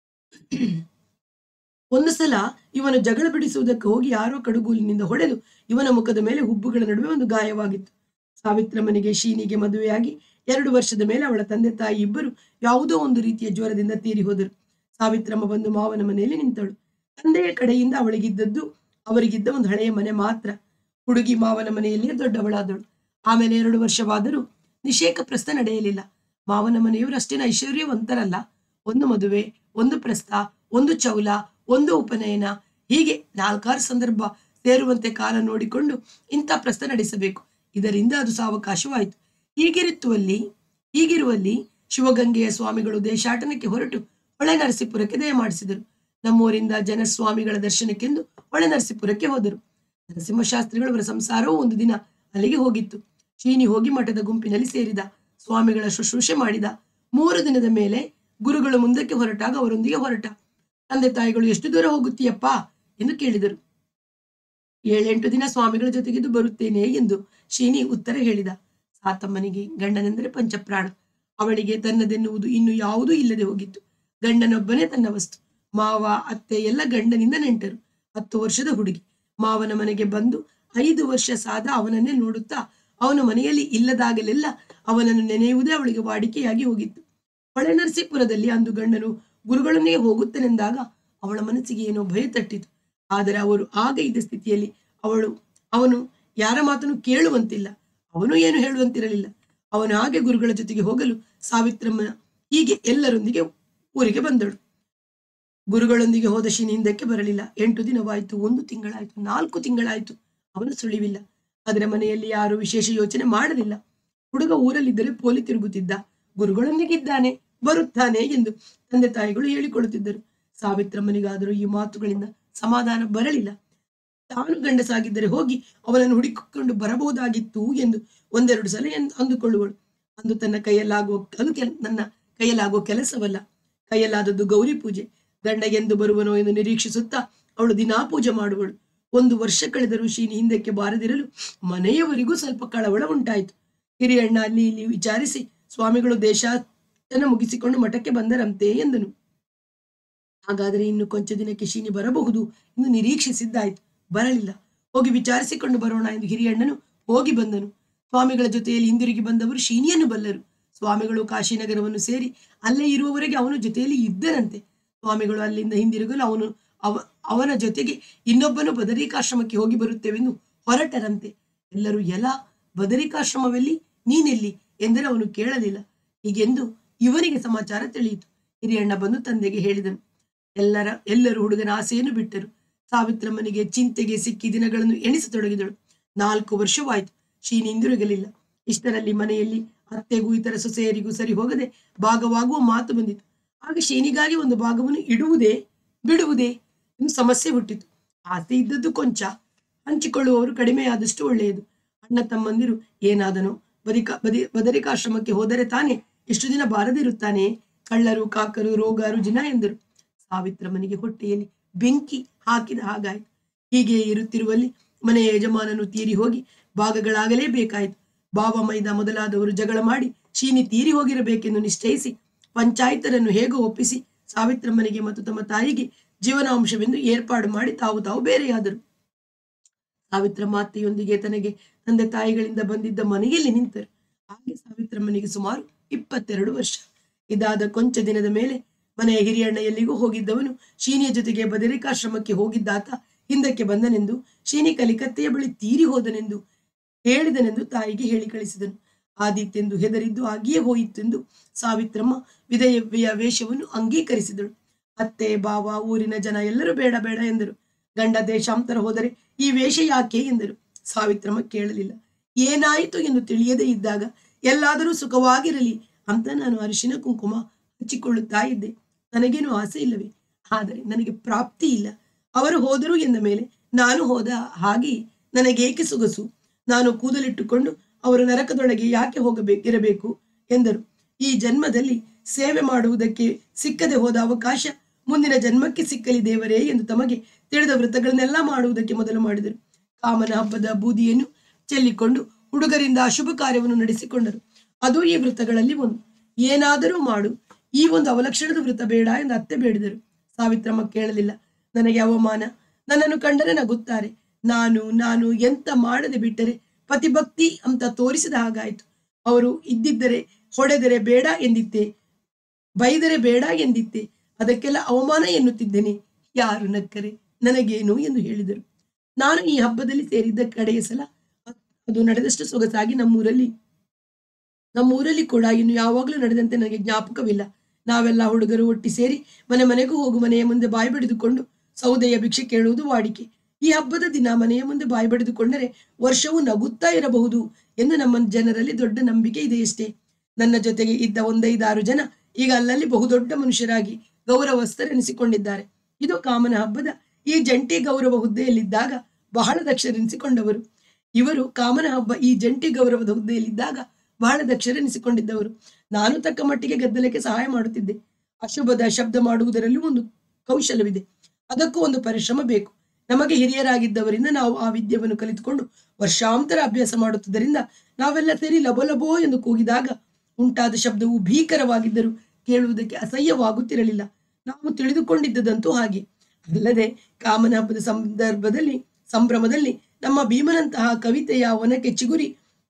ಒಂದು ಸಲ ಇವನು ಜಗಳ ಬಿಡಿಸುವುದಕ್ಕೆ ಹೋಗಿ ಯಾರೋ ಕಡುಗೂಲಿನಿಂದ ಹೊಡೆದು ಇವನ ಮುಖದ ಮೇಲೆ ಹುಬ್ಬುಗಳ ನಡುವೆ ಒಂದು ಗಾಯವಾಗಿತ್ತು ಸಾವಿತ್ರಮ್ಮನಿಗೆ ಶೀನಿಗೆ ಮದುವೆಯಾಗಿ ಎರಡು ವರ್ಷದ ಮೇಲೆ ಅವಳ ತಂದೆ ತಾಯಿ ಇಬ್ಬರು ಯಾವುದೋ ಒಂದು ರೀತಿಯ ಜ್ವರದಿಂದ ತೀರಿ ಹೋದರು ಸಾವಿತ್ರಮ್ಮ ಬಂದು ಮಾವನ ಮನೆಯಲ್ಲಿ ನಿಂತಳು ತಂದೆಯ ಕಡೆಯಿಂದ ಅವಳಿಗಿದ್ದದ್ದು ಅವರಿಗಿದ್ದ ಒಂದು ಹಳೆಯ ಮನೆ ಮಾತ್ರ ಹುಡುಗಿ ಮಾವನ ಮನೆಯಲ್ಲಿಯೇ ದೊಡ್ಡವಳಾದಳು ಆಮೇಲೆ ಎರಡು ವರ್ಷವಾದರೂ ನಿಷೇಕ ಪ್ರಸ್ತ ನಡೆಯಲಿಲ್ಲ ಮಾವನ ಮನೆಯವರು ಅಷ್ಟೇನು ಐಶ್ವರ್ಯವಂತರಲ್ಲ ಒಂದು ಮದುವೆ ಒಂದು ಪ್ರಸ್ತ ಒಂದು ಚೌಲ ಒಂದು ಉಪನಯನ ಹೀಗೆ ನಾಲ್ಕಾರು ಸಂದರ್ಭ ಸೇರುವಂತೆ ಕಾಲ ನೋಡಿಕೊಂಡು ಇಂಥ ಪ್ರಸ್ತ ನಡೆಸಬೇಕು ಇದರಿಂದ ಅದು ಸಾವಕಾಶವಾಯಿತು ಹೀಗಿರುತ್ತುವಲ್ಲಿ ಹೀಗಿರುವಲ್ಲಿ ಶಿವಗಂಗೆಯ ಸ್ವಾಮಿಗಳು ದೇಶಾಟನಕ್ಕೆ ಹೊರಟು ಹೊಳೆ ನರಸೀಪುರಕ್ಕೆ ದಯಮಾಡಿಸಿದರು ನಮ್ಮೂರಿಂದ ಜನಸ್ವಾಮಿಗಳ ದರ್ಶನಕ್ಕೆಂದು ಹೊಳೆ ನರಸೀಪುರಕ್ಕೆ ಹೋದರು ನರಸಿಂಹಶಾಸ್ತ್ರಿಗಳು ಅವರ ಸಂಸಾರವೂ ಒಂದು ದಿನ ಅಲ್ಲಿಗೆ ಹೋಗಿತ್ತು ಶೀನಿ ಹೋಗಿ ಮಠದ ಗುಂಪಿನಲ್ಲಿ ಸೇರಿದ ಸ್ವಾಮಿಗಳ ಶುಶ್ರೂಷೆ ಮಾಡಿದ ಮೂರು ದಿನದ ಮೇಲೆ ಗುರುಗಳು ಮುಂದಕ್ಕೆ ಹೊರಟಾಗ ಅವರೊಂದಿಗೆ ಹೊರಟ ತಂದೆ ತಾಯಿಗಳು ಎಷ್ಟು ದೂರ ಹೋಗುತ್ತೀಯಪ್ಪ ಎಂದು ಕೇಳಿದರು ಏಳೆಂಟು ದಿನ ಸ್ವಾಮಿಗಳ ಜೊತೆಗಿದ್ದು ಬರುತ್ತೇನೆ ಎಂದು ಶೀನಿ ಉತ್ತರ ಹೇಳಿದ ಸಾತಮ್ಮನಿಗೆ ಗಂಡನೆಂದರೆ ಪಂಚಪ್ರಾಣ ಅವಳಿಗೆ ತನ್ನದೆನ್ನುವುದು ಇನ್ನು ಯಾವುದೂ ಇಲ್ಲದೆ ಹೋಗಿತ್ತು ಗಂಡನೊಬ್ಬನೇ ತನ್ನ ವಸ್ತು ಮಾವ ಅತ್ತೆ ಎಲ್ಲ ಗಂಡನಿಂದ ನೆಂಟರು ಹತ್ತು ವರ್ಷದ ಹುಡುಗಿ ಮಾವನ ಮನೆಗೆ ಬಂದು ಐದು ವರ್ಷ ಸಾದ ಅವನನ್ನೇ ನೋಡುತ್ತಾ ಅವನ ಮನೆಯಲ್ಲಿ ಇಲ್ಲದಾಗಲೆಲ್ಲ ಅವನನ್ನು ನೆನೆಯುವುದೇ ಅವಳಿಗೆ ವಾಡಿಕೆಯಾಗಿ ಹೋಗಿತ್ತು ಹೊಳೆ ನರಸೀಪುರದಲ್ಲಿ ಅಂದು ಗಂಡನು ಗುರುಗಳನ್ನೇ ಹೋಗುತ್ತನೆಂದಾಗ ಅವಳ ಮನಸ್ಸಿಗೆ ಏನೋ ಭಯ ತಟ್ಟಿತು ಆದರೆ ಅವರು ಆಗ ಇದ್ದ ಸ್ಥಿತಿಯಲ್ಲಿ ಅವಳು ಅವನು ಯಾರ ಮಾತನ್ನು ಕೇಳುವಂತಿಲ್ಲ ಅವನು ಏನು ಹೇಳುವಂತಿರಲಿಲ್ಲ ಅವನು ಹಾಗೆ ಗುರುಗಳ ಜೊತೆಗೆ ಹೋಗಲು ಸಾವಿತ್ರಮ್ಮನ ಹೀಗೆ ಎಲ್ಲರೊಂದಿಗೆ ಊರಿಗೆ ಬಂದಳು ಗುರುಗಳೊಂದಿಗೆ ಹೋದ ಶನಿ ಹಿಂದಕ್ಕೆ ಬರಲಿಲ್ಲ ಎಂಟು ದಿನವಾಯಿತು ಒಂದು ತಿಂಗಳಾಯಿತು ನಾಲ್ಕು ತಿಂಗಳಾಯಿತು ಅವನು ಸುಳಿವಿಲ್ಲ ಆದರೆ ಮನೆಯಲ್ಲಿ ಯಾರು ವಿಶೇಷ ಯೋಚನೆ ಮಾಡಲಿಲ್ಲ ಹುಡುಗ ಊರಲ್ಲಿದ್ದರೆ ಪೋಲಿ ತಿರುಗುತ್ತಿದ್ದ ಗುರುಗಳೊಂದಿಗಿದ್ದಾನೆ ಬರುತ್ತಾನೆ ಎಂದು ತಂದೆ ತಾಯಿಗಳು ಹೇಳಿಕೊಳ್ಳುತ್ತಿದ್ದರು ಸಾವಿತ್ರಮ್ಮನಿಗಾದರೂ ಈ ಮಾತುಗಳಿಂದ ಸಮಾಧಾನ ಬರಲಿಲ್ಲ ತಾನು ಗಂಡಸಾಗಿದ್ದರೆ ಹೋಗಿ ಅವನನ್ನು ಹುಡುಕಿಕೊಂಡು ಬರಬಹುದಾಗಿತ್ತು ಎಂದು ಒಂದೆರಡು ಸಲ ಎನ್- ಅಂದುಕೊಳ್ಳುವಳು ಅಂದು ತನ್ನ ಕೈಯಲ್ಲಾಗುವ ಅದು ಕೆಲ್- ನನ್ನ ಕೈಯಲ್ಲಾಗುವ ಕೆಲಸವಲ್ಲ ಕೈಯಲ್ಲಾದದ್ದು ಗೌರಿ ಪೂಜೆ ಗಂಡ ಎಂದು ಬರುವನೋ ಎಂದು ನಿರೀಕ್ಷಿಸುತ್ತಾ ಅವಳು ದಿನಾ ಪೂಜೆ ಮಾಡುವಳು ಒಂದು ವರ್ಷ ಕಳೆದರೂ ಶೀನಿ ಹಿಂದಕ್ಕೆ ಬಾರದಿರಲು ಮನೆಯವರಿಗೂ ಸ್ವಲ್ಪ ಕಳವಳ ಉಂಟಾಯಿತು ಹಿರಿಯಣ್ಣ ಅಲ್ಲಿ ಇಲ್ಲಿ ವಿಚಾರಿಸಿ ಸ್ವಾಮಿಗಳು ದೇಶಾಟನ ಮುಗಿಸಿಕೊಂಡು ಮಠಕ್ಕೆ ಬಂದರಂತೆ ಎಂದನು ಹಾಗಾದರೆ ಇನ್ನು ಕೊಂಚ ದಿನಕ್ಕೆ ಶೀನಿ ಬರಬಹುದು ಎಂದು ನಿರೀಕ್ಷಿಸಿದ್ದಾಯ್ತು ಬರಲಿಲ್ಲ ಹೋಗಿ ವಿಚಾರಿಸಿಕೊಂಡು ಬರೋಣ ಎಂದು ಹಿರಿಯಣ್ಣನು ಹೋಗಿ ಬಂದನು ಸ್ವಾಮಿಗಳ ಜೊತೆಯಲ್ಲಿ ಹಿಂದಿರುಗಿ ಬಂದವರು ಶೀನಿಯನ್ನು ಬಲ್ಲರು ಸ್ವಾಮಿಗಳು ಕಾಶಿನಗರವನ್ನು ಸೇರಿ ಅಲ್ಲೇ ಇರುವವರೆಗೆ ಅವನು ಜೊತೆಯಲ್ಲಿ ಇದ್ದನಂತೆ ಸ್ವಾಮಿಗಳು ಅಲ್ಲಿಂದ ಹಿಂದಿರುಗಲು ಅವನು ಅವ ಅವನ ಜೊತೆಗೆ ಇನ್ನೊಬ್ಬನು ಬದರಿಕಾಶ್ರಮಕ್ಕೆ ಹೋಗಿ ಬರುತ್ತೇವೆಂದು ಹೊರಟರಂತೆ ಎಲ್ಲರೂ ಎಲ ಬದರಿಕಾಶ್ರಮವೆಲ್ಲಿ ನೀನೆಲ್ಲಿ ಎಂದರೆ ಅವನು ಕೇಳಲಿಲ್ಲ ಹೀಗೆಂದು ಇವನಿಗೆ ಸಮಾಚಾರ ತಿಳಿಯಿತು ಹಿರಿಯಣ್ಣ ಬಂದು ತಂದೆಗೆ ಹೇಳಿದನು ಎಲ್ಲರ ಎಲ್ಲರೂ ಹುಡುಗನ ಆಸೆಯನ್ನು ಬಿಟ್ಟರು ಸಾವಿತ್ರಮ್ಮನಿಗೆ ಚಿಂತೆಗೆ ಸಿಕ್ಕಿ ದಿನಗಳನ್ನು ಎಣಿಸತೊಡಗಿದಳು ನಾಲ್ಕು ವರ್ಷವಾಯಿತು ಶೀನಿ ಹಿಂದಿರುಗಲಿಲ್ಲ ಇಷ್ಟರಲ್ಲಿ ಮನೆಯಲ್ಲಿ ಅತ್ತೆಗೂ ಇತರ ಸೊಸೆಯರಿಗೂ ಸರಿ ಹೋಗದೆ ಭಾಗವಾಗುವ ಮಾತು ಬಂದಿತು ಆಗ ಶೀನಿಗಾಗಿ ಒಂದು ಭಾಗವನ್ನು ಇಡುವುದೇ ಬಿಡುವುದೇ ಎಂದು ಸಮಸ್ಯೆ ಹುಟ್ಟಿತು ಆಸೆ ಇದ್ದದ್ದು ಕೊಂಚ ಹಂಚಿಕೊಳ್ಳುವವರು ಕಡಿಮೆಯಾದಷ್ಟು ಒಳ್ಳೆಯದು ಅಣ್ಣ ತಮ್ಮಂದಿರು ಏನಾದನೋ ಬದಿಕ ಬದಿ ಬದರಿಕಾಶ್ರಮಕ್ಕೆ ಹೋದರೆ ತಾನೇ ಎಷ್ಟು ದಿನ ಬಾರದಿರುತ್ತಾನೆ ಕಳ್ಳರು ಕಾಕರು ರೋಗ ರುಜಿನ ಎಂದರು ಸಾವಿತ್ರಮ್ಮನಿಗೆ ಹೊಟ್ಟೆಯಲ್ಲಿ ಬೆಂಕಿ ಹಾಕಿದ ಹಾಗಾಯಿತು ಹೀಗೆ ಇರುತ್ತಿರುವಲ್ಲಿ ಮನೆಯ ಯಜಮಾನನು ತೀರಿ ಹೋಗಿ ಭಾಗಗಳಾಗಲೇಬೇಕಾಯಿತು ಬಾಬಾ ಮೈದ ಮೊದಲಾದವರು ಜಗಳ ಮಾಡಿ ಶೀನಿ ತೀರಿ ಹೋಗಿರಬೇಕೆಂದು ನಿಶ್ಚಯಿಸಿ ಪಂಚಾಯಿತರನ್ನು ಹೇಗೋ ಒಪ್ಪಿಸಿ ಸಾವಿತ್ರಮ್ಮನಿಗೆ ಮತ್ತು ತಮ್ಮ ತಾಯಿಗೆ ಜೀವನಾಂಶವೆಂದು ಏರ್ಪಾಡು ಮಾಡಿ ತಾವು ತಾವು ಬೇರೆಯಾದರು ಸಾವಿತ್ರ ಮಾತೆಯೊಂದಿಗೆ ತನಗೆ ತಂದೆ ತಾಯಿಗಳಿಂದ ಬಂದಿದ್ದ ಮನೆಯಲ್ಲಿ ನಿಂತರು ಹಾಗೆ ಸಾವಿತ್ರಮ್ಮನಿಗೆ ಸುಮಾರು ಇಪ್ಪತ್ತೆರಡು ವರ್ಷ ಇದಾದ ಕೊಂಚ ದಿನದ ಮೇಲೆ ಮನೆಯ ಹಿರಿಯಣ್ಣ ಎಲ್ಲಿಗೂ ಹೋಗಿದ್ದವನು ಶೀನಿಯ ಜೊತೆಗೆ ಬದರಿಕಾಶ್ರಮಕ್ಕೆ ಹೋಗಿದ್ದಾತ ಹಿಂದಕ್ಕೆ ಬಂದನೆಂದು ಶೀನಿ ಕಲಿಕತ್ತೆಯ ಬಳಿ ತೀರಿ ಹೋದನೆಂದು ಹೇಳಿದನೆಂದು ತಾಯಿಗೆ ಹೇಳಿ ಕಳಿಸಿದನು ಆದಿತ್ಯೆಂದು ಹೆದರಿದ್ದು ಆಗಿಯೇ ಹೋಯಿತೆಂದು ಸಾವಿತ್ರಮ್ಮ ವಿಧವೆಯ ವೇಷವನ್ನು ಅಂಗೀಕರಿಸಿದಳು ಅತ್ತೆ ಬಾವ ಊರಿನ ಜನ ಎಲ್ಲರೂ ಬೇಡ ಬೇಡ ಎಂದರು ಗಂಡ ದೇಶಾಂತರ ಹೋದರೆ ಈ ವೇಷ ಯಾಕೆ ಎಂದರು ಸಾವಿತ್ರಮ್ಮ ಕೇಳಲಿಲ್ಲ ಏನಾಯಿತು ಎಂದು ತಿಳಿಯದೇ ಇದ್ದಾಗ ಎಲ್ಲಾದರೂ ಸುಖವಾಗಿರಲಿ ಅಂತ ನಾನು ಅರಿಶಿನ ಕುಂಕುಮ ಹಚ್ಚಿಕೊಳ್ಳುತ್ತಾ ಇದ್ದೆ ನನಗೇನು ಆಸೆ ಇಲ್ಲವೇ ಆದರೆ ನನಗೆ ಪ್ರಾಪ್ತಿ ಇಲ್ಲ ಅವರು ಹೋದರು ಎಂದ ಮೇಲೆ ನಾನು ಹೋದ ಹಾಗೆ ನನಗೇಕೆ ಸೊಗಸು ನಾನು ಕೂದಲಿಟ್ಟುಕೊಂಡು ಅವರು ನರಕದೊಳಗೆ ಯಾಕೆ ಹೋಗಬೇಕಿರಬೇಕು ಎಂದರು ಈ ಜನ್ಮದಲ್ಲಿ ಸೇವೆ ಮಾಡುವುದಕ್ಕೆ ಸಿಕ್ಕದೆ ಹೋದ ಅವಕಾಶ ಮುಂದಿನ ಜನ್ಮಕ್ಕೆ ಸಿಕ್ಕಲಿ ದೇವರೇ ಎಂದು ತಮಗೆ ತಿಳಿದ ವೃತ್ತಗಳನ್ನೆಲ್ಲ ಮಾಡುವುದಕ್ಕೆ ಮೊದಲು ಮಾಡಿದರು ಕಾಮನ ಹಬ್ಬದ ಬೂದಿಯನ್ನು ಚೆಲ್ಲಿಕೊಂಡು ಹುಡುಗರಿಂದ ಅಶುಭ ಕಾರ್ಯವನ್ನು ನಡೆಸಿಕೊಂಡರು ಅದು ಈ ವೃತ್ತಗಳಲ್ಲಿ ಒಂದು ಏನಾದರೂ ಮಾಡು ಈ ಒಂದು ಅವಲಕ್ಷಣದ ವೃತ್ತ ಬೇಡ ಎಂದು ಅತ್ತೆ ಬೇಡಿದರು ಸಾವಿತ್ರಮ್ಮ ಕೇಳಲಿಲ್ಲ ನನಗೆ ಅವಮಾನ ನನ್ನನ್ನು ಕಂಡರೆ ನಗುತ್ತಾರೆ ನಾನು ನಾನು ಎಂತ ಮಾಡದೆ ಬಿಟ್ಟರೆ ಪತಿಭಕ್ತಿ ಅಂತ ತೋರಿಸಿದ ಹಾಗಾಯಿತು ಅವರು ಇದ್ದಿದ್ದರೆ ಹೊಡೆದರೆ ಬೇಡ ಎಂದಿದ್ದೆ ಬೈದರೆ ಬೇಡ ಎಂದಿದ್ದೆ ಅದಕ್ಕೆಲ್ಲ ಅವಮಾನ ಎನ್ನುತ್ತಿದ್ದೇನೆ ಯಾರು ನಕ್ಕರೆ ನನಗೇನು ಎಂದು ಹೇಳಿದರು ನಾನು ಈ ಹಬ್ಬದಲ್ಲಿ ಸೇರಿದ್ದ ಕಡೆಯ ಸಲ ಅದು ನಡೆದಷ್ಟು ಸೊಗಸಾಗಿ ನಮ್ಮೂರಲ್ಲಿ ನಮ್ಮೂರಲ್ಲಿ ಕೂಡ ಇನ್ನು ಯಾವಾಗಲೂ ನಡೆದಂತೆ ನನಗೆ ಜ್ಞಾಪಕವಿಲ್ಲ ನಾವೆಲ್ಲ ಹುಡುಗರು ಒಟ್ಟಿ ಸೇರಿ ಮನೆ ಮನೆಗೂ ಹೋಗು ಮನೆಯ ಮುಂದೆ ಬಾಯಿ ಬಡಿದುಕೊಂಡು ಸೌದೆಯ ಭಿಕ್ಷೆ ಕೇಳುವುದು ವಾಡಿಕೆ ಈ ಹಬ್ಬದ ದಿನ ಮನೆಯ ಮುಂದೆ ಬಾಯಿ ಬಡಿದುಕೊಂಡರೆ ವರ್ಷವೂ ನಗುತ್ತಾ ಇರಬಹುದು ಎಂದು ನಮ್ಮ ಜನರಲ್ಲಿ ದೊಡ್ಡ ನಂಬಿಕೆ ಇದೆಯಷ್ಟೇ ನನ್ನ ಜೊತೆಗೆ ಇದ್ದ ಒಂದೈದಾರು ಜನ ಈಗ ಅಲ್ಲಲ್ಲಿ ಬಹುದೊಡ್ಡ ಮನುಷ್ಯರಾಗಿ ಗೌರವಸ್ಥರೆನಿಸಿಕೊಂಡಿದ್ದಾರೆ ಇದು ಕಾಮನ ಹಬ್ಬದ ಈ ಜಂಟಿ ಗೌರವ ಹುದ್ದೆಯಲ್ಲಿದ್ದಾಗ ಬಹಳ ದಕ್ಷರೆನಿಸಿಕೊಂಡವರು ಇವರು ಕಾಮನ ಹಬ್ಬ ಈ ಜಂಟಿ ಗೌರವದ ಹುದ್ದೆಯಲ್ಲಿದ್ದಾಗ ಬಹಳ ದಕ್ಷರೆನಿಸಿಕೊಂಡಿದ್ದವರು ನಾನು ತಕ್ಕ ಮಟ್ಟಿಗೆ ಗದ್ದಲಕ್ಕೆ ಸಹಾಯ ಮಾಡುತ್ತಿದ್ದೆ ಅಶುಭದ ಶಬ್ದ ಮಾಡುವುದರಲ್ಲೂ ಒಂದು ಕೌಶಲವಿದೆ ಅದಕ್ಕೂ ಒಂದು ಪರಿಶ್ರಮ ಬೇಕು ನಮಗೆ ಹಿರಿಯರಾಗಿದ್ದವರಿಂದ ನಾವು ಆ ವಿದ್ಯೆಯನ್ನು ಕಲಿತುಕೊಂಡು ವರ್ಷಾಂತರ ಅಭ್ಯಾಸ ಮಾಡುತ್ತಿದ್ದರಿಂದ ನಾವೆಲ್ಲ ಸೇರಿ ಲಬೋ ಲಬೋ ಎಂದು ಕೂಗಿದಾಗ ಉಂಟಾದ ಶಬ್ದವು ಭೀಕರವಾಗಿದ್ದರೂ ಕೇಳುವುದಕ್ಕೆ ಅಸಹ್ಯವಾಗುತ್ತಿರಲಿಲ್ಲ ನಾವು ತಿಳಿದುಕೊಂಡಿದ್ದದಂತೂ ಹಾಗೆ ಅಲ್ಲದೆ ಕಾಮನ ಹಬ್ಬದ ಸಂದರ್ಭದಲ್ಲಿ ಸಂಭ್ರಮದಲ್ಲಿ ನಮ್ಮ ಭೀಮನಂತಹ ಕವಿತೆಯ ಒನಕೆ ಚಿಗುರಿ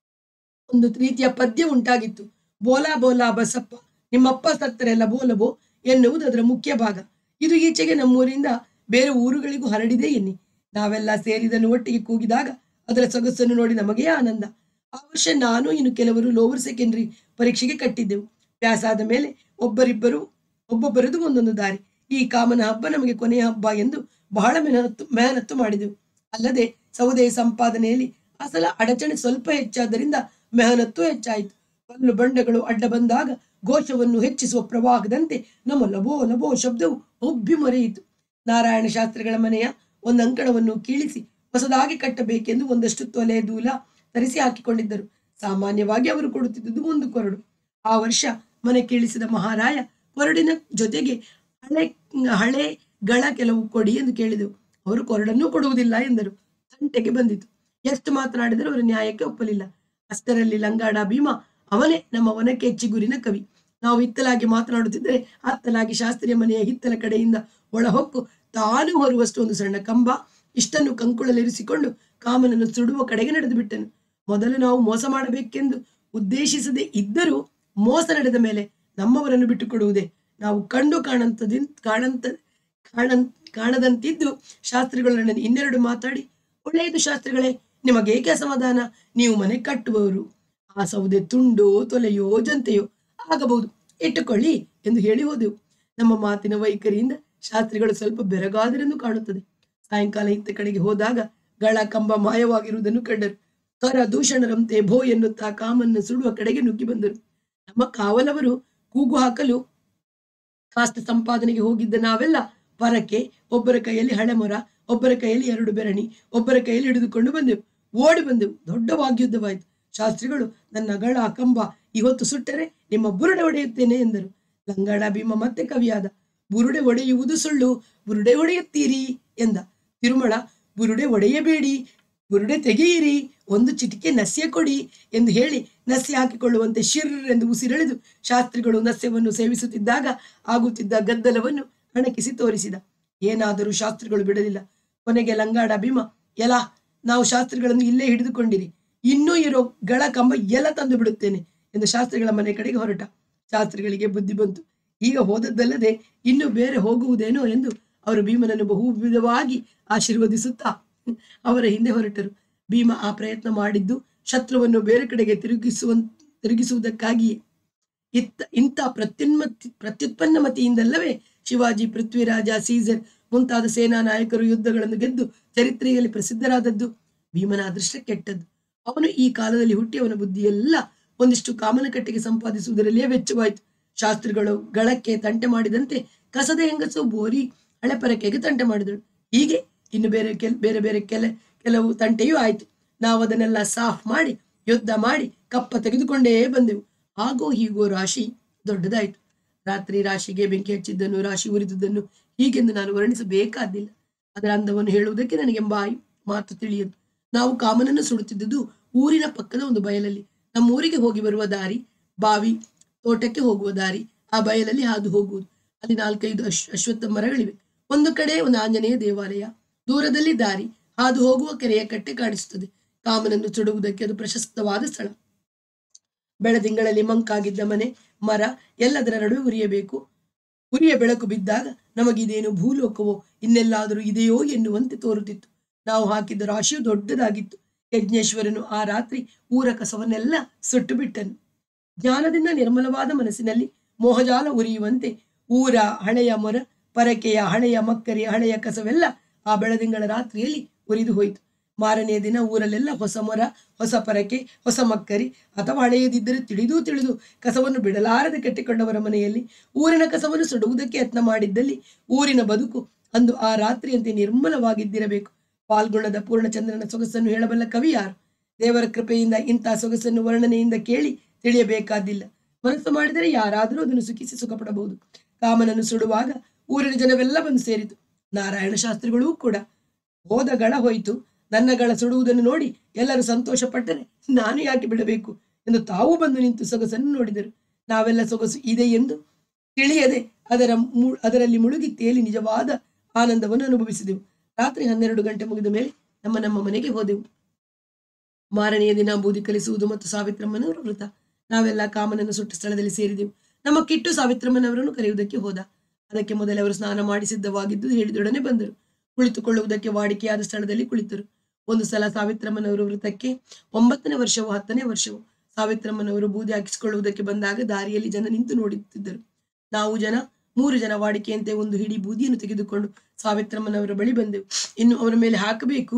ಒಂದು ರೀತಿಯ ಪದ್ಯ ಉಂಟಾಗಿತ್ತು ಬೋಲಾ ಬೋಲಾ ಬಸಪ್ಪ ನಿಮ್ಮಪ್ಪ ಸತ್ತರೆಲ್ಲ ಬೋಲಬೋ ಎನ್ನುವುದು ಅದರ ಮುಖ್ಯ ಭಾಗ ಇದು ಈಚೆಗೆ ನಮ್ಮೂರಿಂದ ಬೇರೆ ಊರುಗಳಿಗೂ ಹರಡಿದೆ ಎನ್ನಿ ನಾವೆಲ್ಲ ಸೇರಿದನ್ನು ಒಟ್ಟಿಗೆ ಕೂಗಿದಾಗ ಅದರ ಸೊಗಸನ್ನು ನೋಡಿ ನಮಗೆ ಆನಂದ ಆ ವರ್ಷ ನಾನು ಇನ್ನು ಕೆಲವರು ಲೋವರ್ ಸೆಕೆಂಡರಿ ಪರೀಕ್ಷೆಗೆ ಕಟ್ಟಿದ್ದೆವು ವ್ಯಾಸ ಆದ ಮೇಲೆ ಒಬ್ಬರಿಬ್ಬರು ಒಬ್ಬೊಬ್ಬರದು ಒಂದೊಂದು ದಾರಿ ಈ ಕಾಮನ ಹಬ್ಬ ನಮಗೆ ಕೊನೆಯ ಹಬ್ಬ ಎಂದು ಬಹಳ ಮೆಹನತ್ತು ಮೆಹನತ್ತು ಮಾಡಿದೆವು ಅಲ್ಲದೆ ಸೌದೆ ಸಂಪಾದನೆಯಲ್ಲಿ ಅಸಲ ಅಡಚಣೆ ಸ್ವಲ್ಪ ಹೆಚ್ಚಾದ್ದರಿಂದ ಮೆಹನತ್ತು ಹೆಚ್ಚಾಯಿತು ಕಲ್ಲು ಬಂಡೆಗಳು ಅಡ್ಡ ಬಂದಾಗ ಘೋಷವನ್ನು ಹೆಚ್ಚಿಸುವ ಪ್ರವಾಹದಂತೆ ನಮ್ಮ ಲಬೋ ಲಬೋ ಶಬ್ದವು ಒಬ್ಬಿ ಮರೆಯಿತು ನಾರಾಯಣ ಶಾಸ್ತ್ರಿಗಳ ಮನೆಯ ಒಂದು ಅಂಕಣವನ್ನು ಕೀಳಿಸಿ ಹೊಸದಾಗಿ ಕಟ್ಟಬೇಕೆಂದು ಒಂದಷ್ಟು ತೊಲೆ ದೂಲ ತರಿಸಿ ಹಾಕಿಕೊಂಡಿದ್ದರು ಸಾಮಾನ್ಯವಾಗಿ ಅವರು ಕೊಡುತ್ತಿದ್ದುದು ಒಂದು ಕೊರಡು ಆ ವರ್ಷ ಮನೆ ಕೀಳಿಸಿದ ಮಹಾರಾಯ ಕೊರಡಿನ ಜೊತೆಗೆ ಹಳೆ ಹಳೆ ಗಳ ಕೆಲವು ಕೊಡಿ ಎಂದು ಕೇಳಿದೆವು ಅವರು ಕೊರಡನ್ನೂ ಕೊಡುವುದಿಲ್ಲ ಎಂದರು ತಂಟೆಗೆ ಬಂದಿತು ಎಷ್ಟು ಮಾತನಾಡಿದರೂ ಅವರು ನ್ಯಾಯಕ್ಕೆ ಒಪ್ಪಲಿಲ್ಲ ಅಷ್ಟರಲ್ಲಿ ಲಂಗಾಡ ಭೀಮ ಅವನೇ ನಮ್ಮ ವನಕ್ಕೆ ಚಿಗುರಿನ ಕವಿ ನಾವು ಹಿತ್ತಲಾಗಿ ಮಾತನಾಡುತ್ತಿದ್ದರೆ ಅತ್ತಲಾಗಿ ಶಾಸ್ತ್ರೀಯ ಮನೆಯ ಹಿತ್ತಲ ಕಡೆಯಿಂದ ಒಳಹೊಕ್ಕು ತಾನು ಹೊರುವಷ್ಟು ಒಂದು ಸಣ್ಣ ಕಂಬ ಇಷ್ಟನ್ನು ಕಂಕುಳಲಿರಿಸಿಕೊಂಡು ಕಾಮನನ್ನು ಸುಡುವ ಕಡೆಗೆ ನಡೆದು ಬಿಟ್ಟನು ಮೊದಲು ನಾವು ಮೋಸ ಮಾಡಬೇಕೆಂದು ಉದ್ದೇಶಿಸದೆ ಇದ್ದರೂ ಮೋಸ ನಡೆದ ಮೇಲೆ ನಮ್ಮವರನ್ನು ಬಿಟ್ಟುಕೊಡುವುದೇ ನಾವು ಕಂಡು ಕಾಣಂತದಿನ್ ಕಾಣಂತ ಕಾಣನ್ ಕಾಣದಂತಿದ್ದು ಶಾಸ್ತ್ರಿಗಳು ನನ್ನನ್ನು ಇನ್ನೆರಡು ಮಾತಾಡಿ ಒಳ್ಳೆಯದು ಶಾಸ್ತ್ರಿಗಳೇ ನಿಮಗೇಕೆ ಅಸಮಾಧಾನ ನೀವು ಮನೆ ಕಟ್ಟುವವರು ಆ ಸೌದೆ ತುಂಡೋ ತೊಲೆಯೋ ಜಂತೆಯೋ ಆಗಬಹುದು ಇಟ್ಟುಕೊಳ್ಳಿ ಎಂದು ಹೇಳಿ ಹೋದೆವು ನಮ್ಮ ಮಾತಿನ ವೈಖರಿಯಿಂದ ಶಾಸ್ತ್ರಿಗಳು ಸ್ವಲ್ಪ ಬೆರಗಾದರೆಂದು ಕಾಣುತ್ತದೆ ಸಾಯಂಕಾಲ ಇತ್ತ ಕಡೆಗೆ ಹೋದಾಗ ಗಳ ಕಂಬ ಮಾಯವಾಗಿರುವುದನ್ನು ಕಂಡರು ಕರ ದೂಷಣರಂತೆ ಭೋ ಎನ್ನುತ್ತಾ ಕಾಮನ್ನು ಸುಡುವ ಕಡೆಗೆ ನುಗ್ಗಿ ಬಂದರು ನಮ್ಮ ಕಾವಲವರು ಕೂಗು ಹಾಕಲು ಕಾಸ್ತ ಸಂಪಾದನೆಗೆ ಹೋಗಿದ್ದ ನಾವೆಲ್ಲ ಪರಕ್ಕೆ ಒಬ್ಬರ ಕೈಯಲ್ಲಿ ಹಳೆ ಮೊರ ಒಬ್ಬರ ಕೈಯಲ್ಲಿ ಎರಡು ಬೆರಣಿ ಒಬ್ಬರ ಕೈಯಲ್ಲಿ ಹಿಡಿದುಕೊಂಡು ಬಂದೆವು ಓಡಿ ಬಂದೆವು ದೊಡ್ಡ ವಾಗ್ಯುದ್ಧವಾಯಿತು ಶಾಸ್ತ್ರಿಗಳು ನನ್ನ ಗಳ ಕಂಬ ಇವತ್ತು ಸುಟ್ಟರೆ ನಿಮ್ಮ ಬುರುಡೆ ಒಡೆಯುತ್ತೇನೆ ಎಂದರು ಲಂಗಾಡ ಭೀಮ ಮತ್ತೆ ಕವಿಯಾದ ಬುರುಡೆ ಒಡೆಯುವುದು ಸುಳ್ಳು ಬುರುಡೆ ಒಡೆಯುತ್ತೀರಿ ಎಂದ ತಿರುಮಳ ಬುರುಡೆ ಒಡೆಯಬೇಡಿ ಬುರುಡೆ ತೆಗೆಯಿರಿ ಒಂದು ಚಿಟಿಕೆ ನಸ್ಯ ಕೊಡಿ ಎಂದು ಹೇಳಿ ನಸ್ಯ ಹಾಕಿಕೊಳ್ಳುವಂತೆ ಶಿರ್ ಎಂದು ಉಸಿರೆಳೆದು ಶಾಸ್ತ್ರಿಗಳು ನಸ್ಯವನ್ನು ಸೇವಿಸುತ್ತಿದ್ದಾಗ ಆಗುತ್ತಿದ್ದ ಗದ್ದಲವನ್ನು ಅಣಕಿಸಿ ತೋರಿಸಿದ ಏನಾದರೂ ಶಾಸ್ತ್ರಿಗಳು ಬಿಡಲಿಲ್ಲ ಕೊನೆಗೆ ಲಂಗಾಡ ಭೀಮ ಎಲ ನಾವು ಶಾಸ್ತ್ರಿಗಳನ್ನು ಇಲ್ಲೇ ಹಿಡಿದುಕೊಂಡಿರಿ ಇನ್ನೂ ಇರೋ ಗಳ ಕಂಬ ಎಲ ತಂದು ಬಿಡುತ್ತೇನೆ ಎಂದು ಶಾಸ್ತ್ರಿಗಳ ಮನೆ ಕಡೆಗೆ ಹೊರಟ ಶಾಸ್ತ್ರಿಗಳಿಗೆ ಬುದ್ಧಿ ಬಂತು ಈಗ ಹೋದದ್ದಲ್ಲದೆ ಇನ್ನು ಬೇರೆ ಹೋಗುವುದೇನೋ ಎಂದು ಅವರು ಭೀಮನನ್ನು ಬಹು ವಿಧವಾಗಿ ಆಶೀರ್ವದಿಸುತ್ತಾ ಅವರ ಹಿಂದೆ ಹೊರಟರು ಭೀಮ ಆ ಪ್ರಯತ್ನ ಮಾಡಿದ್ದು ಶತ್ರುವನ್ನು ಬೇರೆ ಕಡೆಗೆ ತಿರುಗಿಸುವ ತಿರುಗಿಸುವುದಕ್ಕಾಗಿಯೇ ಇತ್ತ ಇಂಥ ಪ್ರತ್ಯುನ್ಮತಿ ಪ್ರತ್ಯುತ್ಪನ್ನಮತಿಯಿಂದಲ್ಲವೇ ಶಿವಾಜಿ ಪೃಥ್ವಿರಾಜ ಸೀಸರ್ ಮುಂತಾದ ಸೇನಾ ನಾಯಕರು ಯುದ್ಧಗಳನ್ನು ಗೆದ್ದು ಚರಿತ್ರೆಯಲ್ಲಿ ಪ್ರಸಿದ್ಧರಾದದ್ದು ಭೀಮನ ಅದೃಷ್ಟ ಕೆಟ್ಟದ್ದು ಅವನು ಈ ಕಾಲದಲ್ಲಿ ಹುಟ್ಟಿ ಅವನ ಬುದ್ಧಿಯೆಲ್ಲ ಒಂದಿಷ್ಟು ಕಾಮನಕಟ್ಟೆಗೆ ಸಂಪಾದಿಸುವುದರಲ್ಲಿಯೇ ವೆಚ್ಚವಾಯಿತು ಶಾಸ್ತ್ರಿಗಳು ಗಳಕ್ಕೆ ತಂಟೆ ಮಾಡಿದಂತೆ ಕಸದ ಹೆಂಗಸು ಬೋರಿ ಹಳೆಪರಕೆಗೆ ತಂಟೆ ಮಾಡಿದಳು ಹೀಗೆ ಇನ್ನು ಬೇರೆ ಕೆಲ್ ಬೇರೆ ಬೇರೆ ಕೆಲ ಕೆಲವು ತಂಟೆಯೂ ಆಯಿತು ನಾವು ಅದನ್ನೆಲ್ಲ ಸಾಫ್ ಮಾಡಿ ಯುದ್ಧ ಮಾಡಿ ಕಪ್ಪ ತೆಗೆದುಕೊಂಡೇ ಬಂದೆವು ಆಗೋ ಹೀಗೋ ರಾಶಿ ದೊಡ್ಡದಾಯಿತು ರಾತ್ರಿ ರಾಶಿಗೆ ಬೆಂಕಿ ಹಚ್ಚಿದ್ದನ್ನು ರಾಶಿ ಉರಿದುದನ್ನು ಹೀಗೆಂದು ನಾನು ವರ್ಣಿಸಬೇಕಾದಿಲ್ಲ ಅದರ ಅಂದವನ್ನು ಹೇಳುವುದಕ್ಕೆ ನನಗೆ ಬಾಯಿ ಮಾತು ತಿಳಿಯದು ನಾವು ಕಾಮನನ್ನು ಸುಡುತ್ತಿದ್ದುದು ಊರಿನ ಪಕ್ಕದ ಒಂದು ಬಯಲಲ್ಲಿ ನಮ್ಮ ಊರಿಗೆ ಹೋಗಿ ಬರುವ ದಾರಿ ಬಾವಿ ತೋಟಕ್ಕೆ ಹೋಗುವ ದಾರಿ ಆ ಬಯಲಲ್ಲಿ ಹಾದು ಹೋಗುವುದು ಅಲ್ಲಿ ನಾಲ್ಕೈದು ಅಶ್ ಅಶ್ವತ್ಥ ಮರಗಳಿವೆ ಒಂದು ಕಡೆ ಒಂದು ಆಂಜನೇಯ ದೇವಾಲಯ ದೂರದಲ್ಲಿ ದಾರಿ ಹಾದು ಹೋಗುವ ಕೆರೆಯ ಕಟ್ಟೆ ಕಾಣಿಸುತ್ತದೆ ಕಾಮನನ್ನು ಸುಡುವುದಕ್ಕೆ ಅದು ಪ್ರಶಸ್ತವಾದ ಸ್ಥಳ ಬೆಳದಿಂಗಳಲ್ಲಿ ಮಂಕಾಗಿದ್ದ ಮನೆ ಮರ ಎಲ್ಲದರ ನಡುವೆ ಉರಿಯಬೇಕು ಉರಿಯ ಬೆಳಕು ಬಿದ್ದಾಗ ನಮಗಿದೇನು ಭೂಲೋಕವೋ ಇನ್ನೆಲ್ಲಾದರೂ ಇದೆಯೋ ಎನ್ನುವಂತೆ ತೋರುತ್ತಿತ್ತು ನಾವು ಹಾಕಿದ್ದ ರಾಶಿಯು ದೊಡ್ಡದಾಗಿತ್ತು ಯಜ್ಞೇಶ್ವರನು ಆ ರಾತ್ರಿ ಊರ ಕಸವನ್ನೆಲ್ಲ ಸುಟ್ಟು ಬಿಟ್ಟನು ಜ್ಞಾನದಿಂದ ನಿರ್ಮಲವಾದ ಮನಸ್ಸಿನಲ್ಲಿ ಮೋಹಜಾಲ ಉರಿಯುವಂತೆ ಊರ ಹಳೆಯ ಮೊರ ಪರಕೆಯ ಹಳೆಯ ಮಕ್ಕರಿಯ ಹಳೆಯ ಕಸವೆಲ್ಲ ಆ ಬೆಳದಿಂಗಳ ರಾತ್ರಿಯಲ್ಲಿ ಉರಿದು ಹೋಯಿತು ಮಾರನೆಯ ದಿನ ಊರಲ್ಲೆಲ್ಲ ಹೊಸ ಮೊರ ಹೊಸ ಪರಕೆ ಹೊಸ ಮಕ್ಕರಿ ಅಥವಾ ಹಳೆಯದಿದ್ದರೆ ತಿಳಿದು ತಿಳಿದು ಕಸವನ್ನು ಬಿಡಲಾರದೆ ಕಟ್ಟಿಕೊಂಡವರ ಮನೆಯಲ್ಲಿ ಊರಿನ ಕಸವನ್ನು ಸುಡುವುದಕ್ಕೆ ಯತ್ನ ಮಾಡಿದ್ದಲ್ಲಿ ಊರಿನ ಬದುಕು ಅಂದು ಆ ರಾತ್ರಿಯಂತೆ ನಿರ್ಮಲವಾಗಿದ್ದಿರಬೇಕು ಪಾಲ್ಗೊಳ್ಳದ ಪೂರ್ಣಚಂದ್ರನ ಸೊಗಸನ್ನು ಹೇಳಬಲ್ಲ ಕವಿ ಯಾರು ದೇವರ ಕೃಪೆಯಿಂದ ಇಂಥ ಸೊಗಸನ್ನು ವರ್ಣನೆಯಿಂದ ಕೇಳಿ ತಿಳಿಯಬೇಕಾದಿಲ್ಲ ಮನಸ್ಸು ಮಾಡಿದರೆ ಯಾರಾದರೂ ಅದನ್ನು ಸುಖಿಸಿ ಸುಖಪಡಬಹುದು ಕಾಮನನ್ನು ಸುಡುವಾಗ ಊರಿನ ಜನವೆಲ್ಲ ಬಂದು ಸೇರಿತು ನಾರಾಯಣ ಶಾಸ್ತ್ರಿಗಳೂ ಕೂಡ ಹೋದ ಗಳ ಹೋಯಿತು ನನ್ನ ಗಳ ಸುಡುವುದನ್ನು ನೋಡಿ ಎಲ್ಲರೂ ಸಂತೋಷ ಪಟ್ಟರೆ ನಾನು ಯಾಕೆ ಬಿಡಬೇಕು ಎಂದು ತಾವು ಬಂದು ನಿಂತು ಸೊಗಸನ್ನು ನೋಡಿದರು ನಾವೆಲ್ಲ ಸೊಗಸು ಇದೆ ಎಂದು ತಿಳಿಯದೆ ಅದರ ಮು- ಅದರಲ್ಲಿ ಮುಳುಗಿ ತೇಲಿ ನಿಜವಾದ ಆನಂದವನ್ನು ಅನುಭವಿಸಿದೆವು ರಾತ್ರಿ ಹನ್ನೆರಡು ಗಂಟೆ ಮುಗಿದ ಮೇಲೆ ನಮ್ಮ ನಮ್ಮ ಮನೆಗೆ ಹೋದೆವು ಮಾರನೆಯ ದಿನ ಬೂದಿ ಕಲಿಸುವುದು ಮತ್ತು ಸಾವಿತ್ರಮ್ಮನವರ ವೃತ ನಾವೆಲ್ಲ ಕಾಮನನ್ನು ಸುಟ್ಟ ಸ್ಥಳದಲ್ಲಿ ಸೇರಿದೆವು ನಮ್ಮ ಕಿಟ್ಟು ಸಾವಿತ್ರಮ್ಮನವರನ್ನು ಕರೆಯುವುದಕ್ಕೆ ಹೋದ ಅದಕ್ಕೆ ಮೊದಲೇ ಅವರು ಸ್ನಾನ ಮಾಡಿ ಸಿದ್ಧವಾಗಿದ್ದು ಹೇಳಿದೊಡನೆ ಬಂದರು ಕುಳಿತುಕೊಳ್ಳುವುದಕ್ಕೆ ವಾಡಿಕೆಯಾದ ಸ್ಥಳದಲ್ಲಿ ಕುಳಿತರು ಒಂದು ಸಲ ಸಾವಿತ್ರಮ್ಮನವರು ವೃತಕ್ಕೆ ಒಂಬತ್ತನೇ ವರ್ಷವೋ ಹತ್ತನೇ ವರ್ಷವೋ ಸಾವಿತ್ರಮ್ಮನವರು ಬೂದಿ ಹಾಕಿಸಿಕೊಳ್ಳುವುದಕ್ಕೆ ಬಂದಾಗ ದಾರಿಯಲ್ಲಿ ಜನ ನಿಂತು ನೋಡುತ್ತಿದ್ದರು ನಾವು ಜನ ಮೂರು ಜನ ವಾಡಿಕೆಯಂತೆ ಒಂದು ಹಿಡಿ ಬೂದಿಯನ್ನು ತೆಗೆದುಕೊಂಡು ಸಾವಿತ್ರಮ್ಮನವರ ಬಳಿ ಬಂದೆವು ಇನ್ನು ಅವರ ಮೇಲೆ ಹಾಕಬೇಕು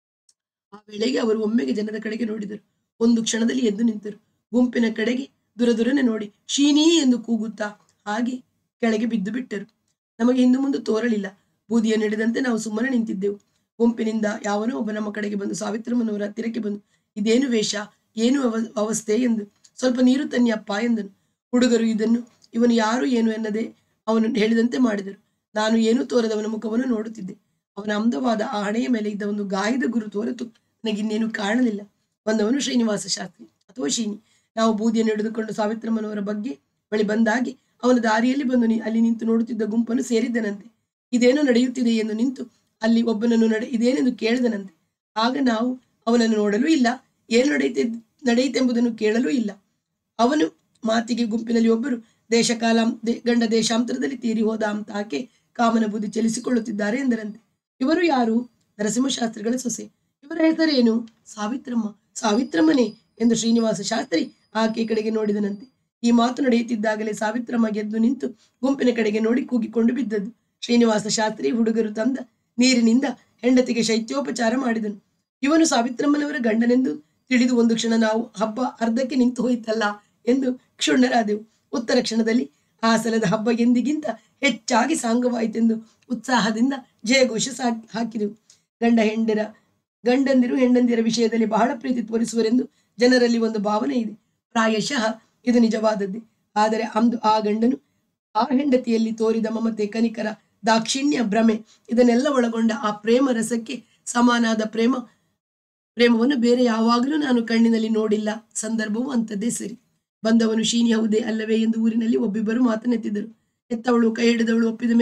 ಆ ವೇಳೆಗೆ ಅವರು ಒಮ್ಮೆಗೆ ಜನದ ಕಡೆಗೆ ನೋಡಿದರು ಒಂದು ಕ್ಷಣದಲ್ಲಿ ಎದ್ದು ನಿಂತರು ಗುಂಪಿನ ಕಡೆಗೆ ದುರದುರನೆ ನೋಡಿ ಶೀನಿ ಎಂದು ಕೂಗುತ್ತಾ ಹಾಗೆ ಕೆಳಗೆ ಬಿದ್ದು ಬಿಟ್ಟರು ನಮಗೆ ಹಿಂದು ಮುಂದೆ ತೋರಲಿಲ್ಲ ಬೂದಿಯನ್ನು ಹಿಡಿದಂತೆ ನಾವು ಸುಮ್ಮನೆ ನಿಂತಿದ್ದೆವು ಗುಂಪಿನಿಂದ ಯಾವನೋ ಒಬ್ಬ ನಮ್ಮ ಕಡೆಗೆ ಬಂದು ಸಾವಿತ್ರಮ್ಮನವರ ಹತ್ತಿರಕ್ಕೆ ಬಂದು ಇದೇನು ವೇಷ ಏನು ಅವ- ಅವಸ್ಥೆ ಎಂದು ಸ್ವಲ್ಪ ನೀರು ತನ್ನಿ ಅಪ್ಪ ಎಂದನು ಹುಡುಗರು ಇದನ್ನು ಇವನು ಯಾರು ಏನು ಎನ್ನದೆ ಅವನು ಹೇಳಿದಂತೆ ಮಾಡಿದರು ನಾನು ಏನೂ ತೋರದವನ ಮುಖವನ್ನು ನೋಡುತ್ತಿದ್ದೆ ಅವನ ಅಂದವಾದ ಆ ಹಣೆಯ ಮೇಲೆ ಇದ್ದ ಒಂದು ಗಾಯದ ಗುರುತು ಹೊರತು ನನಗಿನ್ನೇನು ಕಾಣಲಿಲ್ಲ ಬಂದವನು ಶ್ರೀನಿವಾಸ ಶಾಸ್ತ್ರಿ ಅಥವಾ ಶೀನಿ ನಾವು ಬೂದಿಯನ್ನು ಹಿಡಿದುಕೊಂಡು ಸಾವಿತ್ರಮ್ಮನವರ ಬಗ್ಗೆ ಬಳಿ ಬಂದಾಗಿ ಅವನ ದಾರಿಯಲ್ಲಿ ಬಂದು ನಿ- ಅಲ್ಲಿ ನಿಂತು ನೋಡುತ್ತಿದ್ದ ಗುಂಪನ್ನು ಸೇರಿದ್ದನಂತೆ ಇದೇನೋ ನಡೆಯುತ್ತಿದೆ ಎಂದು ನಿಂತು ಅಲ್ಲಿ ಒಬ್ಬನನ್ನು ನಡೆ ಇದೇನೆಂದು ಕೇಳಿದನಂತೆ ಆಗ ನಾವು ಅವನನ್ನು ನೋಡಲೂ ಇಲ್ಲ ಏನು ನಡೆಯುತ್ತೆ ನಡೆಯಿತೆಂಬುದನ್ನು ಕೇಳಲೂ ಇಲ್ಲ ಅವನು ಮಾತಿಗೆ ಗುಂಪಿನಲ್ಲಿ ಒಬ್ಬರು ದೇಶಕಾಲ ದೇ- ಗಂಡ ದೇಶಾಂತರದಲ್ಲಿ ತೀರಿ ಹೋದ ಅಂತ ಆಕೆ ಕಾಮನ ಬುದ್ಧಿ ಚಲಿಸಿಕೊಳ್ಳುತ್ತಿದ್ದಾರೆ ಎಂದರಂತೆ ಇವರು ಯಾರು ನರಸಿಂಹಶಾಸ್ತ್ರಿಗಳ ಸೊಸೆ ಇವರ ಹೆಸರೇನು ಸಾವಿತ್ರಮ್ಮ ಸಾವಿತ್ರಮ್ಮನೇ ಎಂದು ಶ್ರೀನಿವಾಸ ಶಾಸ್ತ್ರಿ ಆಕೆ ಕಡೆಗೆ ನೋಡಿದನಂತೆ ಈ ಮಾತು ನಡೆಯುತ್ತಿದ್ದಾಗಲೇ ಸಾವಿತ್ರಮ್ಮ ಗೆದ್ದು ನಿಂತು ಗುಂಪಿನ ಕಡೆಗೆ ನೋಡಿ ಕೂಗಿಕೊಂಡು ಬಿದ್ದದ್ದು ಶ್ರೀನಿವಾಸ ಶಾಸ್ತ್ರಿ ಹುಡುಗರು ತಂದ ನೀರಿನಿಂದ ಹೆಂಡತಿಗೆ ಶೈತ್ಯೋಪಚಾರ ಮಾಡಿದನು ಇವನು ಸಾವಿತ್ರಮ್ಮನವರ ಗಂಡನೆಂದು ತಿಳಿದು ಒಂದು ಕ್ಷಣ ನಾವು ಹಬ್ಬ ಅರ್ಧಕ್ಕೆ ನಿಂತು ಹೋಯಿತಲ್ಲ ಎಂದು ಕ್ಷುಣ್ಣರಾದೆವು ಉತ್ತರ ಕ್ಷಣದಲ್ಲಿ ಆ ಸಲದ ಹಬ್ಬ ಎಂದಿಗಿಂತ ಹೆಚ್ಚಾಗಿ ಸಾಂಗವಾಯಿತೆಂದು ಉತ್ಸಾಹದಿಂದ ಜಯಘೋಷ ಸಾ- ಹಾಕಿದೆವು ಗಂಡ ಹೆಂಡರ ಗಂಡಂದಿರು ಹೆಂಡಂದಿರ ವಿಷಯದಲ್ಲಿ ಬಹಳ ಪ್ರೀತಿ ತೋರಿಸುವರೆಂದು ಜನರಲ್ಲಿ ಒಂದು ಭಾವನೆ ಇದೆ ಪ್ರಾಯಶಃ ಇದು ನಿಜವಾದದ್ದೇ ಆದರೆ ಅಂದು ಆ ಗಂಡನು ಆ ಹೆಂಡತಿಯಲ್ಲಿ ತೋರಿದ ಮಮತೆ ಕನಿಕರ ದಾಕ್ಷಿಣ್ಯ ಭ್ರಮೆ ಇದನ್ನೆಲ್ಲ ಒಳಗೊಂಡ ಆ ಪ್ರೇಮ ರಸಕ್ಕೆ ಸಮಾನಾದ ಪ್ರೇಮ ಪ್ರೇಮವನ್ನು ಬೇರೆ ಯಾವಾಗಲೂ ನಾನು ಕಣ್ಣಿನಲ್ಲಿ ನೋಡಿಲ್ಲ ಸಂದರ್ಭವು ಅಂಥದ್ದೇ ಸರಿ ಬಂದವನು ಶೀನಿ ಹೌದೇ ಅಲ್ಲವೇ ಎಂದು ಊರಿನಲ್ಲಿ ಒಬ್ಬಿಬ್ಬರು ಮಾತನೆತ್ತಿದ್ದರು ಹೆತ್ತವಳು ಕೈ ಹಿಡಿದವಳು ಒಪ್ಪಿದ ಮೇಲೆ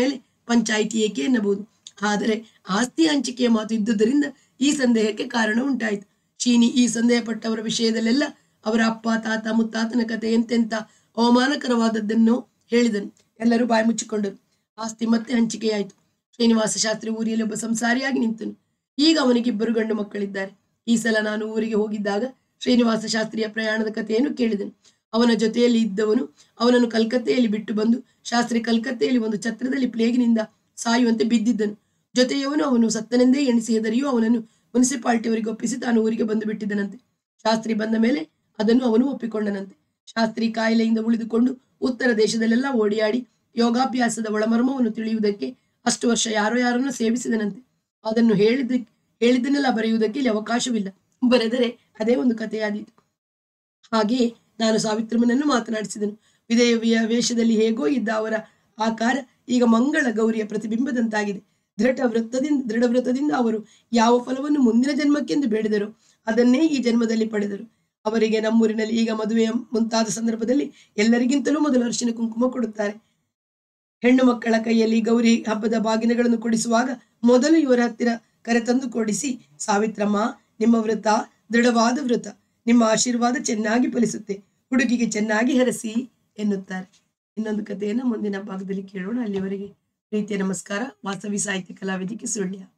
ಪಂಚಾಯಿತಿ ಏಕೆ ಎನ್ನಬಹುದು ಆದರೆ ಆಸ್ತಿ ಹಂಚಿಕೆಯ ಮಾತು ಇದ್ದುದರಿಂದ ಈ ಸಂದೇಹಕ್ಕೆ ಕಾರಣ ಉಂಟಾಯಿತು ಶೀನಿ ಈ ಸಂದೇಹ ಪಟ್ಟವರ ವಿಷಯದಲ್ಲೆಲ್ಲ ಅವರ ಅಪ್ಪ ತಾತ ಮುತ್ತಾತನ ಕತೆ ಎಂತೆಂತ ಅವಮಾನಕರವಾದದ್ದನ್ನು ಹೇಳಿದನು ಎಲ್ಲರೂ ಬಾಯಿ ಮುಚ್ಚಿಕೊಂಡರು ಆಸ್ತಿ ಮತ್ತೆ ಹಂಚಿಕೆಯಾಯಿತು ಶ್ರೀನಿವಾಸ ಶಾಸ್ತ್ರಿ ಊರಿಯಲ್ಲಿ ಒಬ್ಬ ಸಂಸಾರಿಯಾಗಿ ನಿಂತನು ಈಗ ಅವನಿಗೆ ಇಬ್ಬರು ಗಂಡು ಮಕ್ಕಳಿದ್ದಾರೆ ಈ ಸಲ ನಾನು ಊರಿಗೆ ಹೋಗಿದ್ದಾಗ ಶ್ರೀನಿವಾಸ ಶಾಸ್ತ್ರಿಯ ಪ್ರಯಾಣದ ಕಥೆಯನ್ನು ಕೇಳಿದನು ಅವನ ಜೊತೆಯಲ್ಲಿ ಇದ್ದವನು ಅವನನ್ನು ಕಲ್ಕತ್ತೆಯಲ್ಲಿ ಬಿಟ್ಟು ಬಂದು ಶಾಸ್ತ್ರಿ ಕಲ್ಕತ್ತೆಯಲ್ಲಿ ಒಂದು ಛತ್ರದಲ್ಲಿ ಪ್ಲೇಗಿನಿಂದ ಸಾಯುವಂತೆ ಬಿದ್ದಿದ್ದನು ಜೊತೆಯವನು ಅವನು ಸತ್ತನೆಂದೇ ಎಣಿಸಿ ಹೆದರಿಯೂ ಅವನನ್ನು ಮುನ್ಸಿಪಾಲಿಟಿಯವರಿಗೆ ಒಪ್ಪಿಸಿ ತಾನು ಊರಿಗೆ ಬಂದು ಬಿಟ್ಟಿದ್ದನಂತೆ ಶಾಸ್ತ್ರಿ ಬಂದ ಮೇಲೆ ಅದನ್ನು ಅವನು ಒಪ್ಪಿಕೊಂಡನಂತೆ ಶಾಸ್ತ್ರಿ ಕಾಯಿಲೆಯಿಂದ ಉಳಿದುಕೊಂಡು ಉತ್ತರ ದೇಶದಲ್ಲೆಲ್ಲ ಓಡಿಯಾಡಿ ಯೋಗಾಭ್ಯಾಸದ ಒಳಮರ್ಮವನ್ನು ತಿಳಿಯುವುದಕ್ಕೆ ಅಷ್ಟು ವರ್ಷ ಯಾರೋ ಯಾರನ್ನು ಸೇವಿಸಿದನಂತೆ ಅದನ್ನು ಹೇಳಿದ ಹೇಳಿದ್ದನ್ನೆಲ್ಲ ಬರೆಯುವುದಕ್ಕೆ ಇಲ್ಲಿ ಅವಕಾಶವಿಲ್ಲ ಬರೆದರೆ ಅದೇ ಒಂದು ಕಥೆಯಾದೀತು ಹಾಗೆಯೇ ನಾನು ಸಾವಿತ್ರಮ್ಮನನ್ನು ಮಾತನಾಡಿಸಿದನು ವಿಧೇಯ ವೇಷದಲ್ಲಿ ಹೇಗೋ ಇದ್ದ ಅವರ ಆಕಾರ ಈಗ ಮಂಗಳ ಗೌರಿಯ ಪ್ರತಿಬಿಂಬದಂತಾಗಿದೆ ದೃಢ ವೃತ್ತದಿಂದ ದೃಢ ವೃತ್ತದಿಂದ ಅವರು ಯಾವ ಫಲವನ್ನು ಮುಂದಿನ ಜನ್ಮಕ್ಕೆಂದು ಬೇಡಿದರು ಅದನ್ನೇ ಈ ಜನ್ಮದಲ್ಲಿ ಪಡೆದರು ಅವರಿಗೆ ನಮ್ಮೂರಿನಲ್ಲಿ ಈಗ ಮದುವೆಯ ಮುಂತಾದ ಸಂದರ್ಭದಲ್ಲಿ ಎಲ್ಲರಿಗಿಂತಲೂ ಮೊದಲು ಅರಿಶಿನ ಕುಂಕುಮ ಕೊಡುತ್ತಾರೆ ಹೆಣ್ಣು ಮಕ್ಕಳ ಕೈಯಲ್ಲಿ ಗೌರಿ ಹಬ್ಬದ ಬಾಗಿನಗಳನ್ನು ಕೊಡಿಸುವಾಗ ಮೊದಲು ಇವರ ಹತ್ತಿರ ಕರೆತಂದು ಕೊಡಿಸಿ ಸಾವಿತ್ರಮ್ಮ ನಿಮ್ಮ ವ್ರತ ದೃಢವಾದ ವ್ರತ ನಿಮ್ಮ ಆಶೀರ್ವಾದ ಚೆನ್ನಾಗಿ ಫಲಿಸುತ್ತೆ ಹುಡುಗಿಗೆ ಚೆನ್ನಾಗಿ ಹರಸಿ ಎನ್ನುತ್ತಾರೆ ಇನ್ನೊಂದು ಕಥೆಯನ್ನು ಮುಂದಿನ ಭಾಗದಲ್ಲಿ ಕೇಳೋಣ ಅಲ್ಲಿವರೆಗೆ ಪ್ರೀತಿಯ ನಮಸ್ಕಾರ ವಾಸವಿ ಸಾಹಿತ್ಯ ಕಲಾವಿದಿಕೆ ಸುಳ್ಯ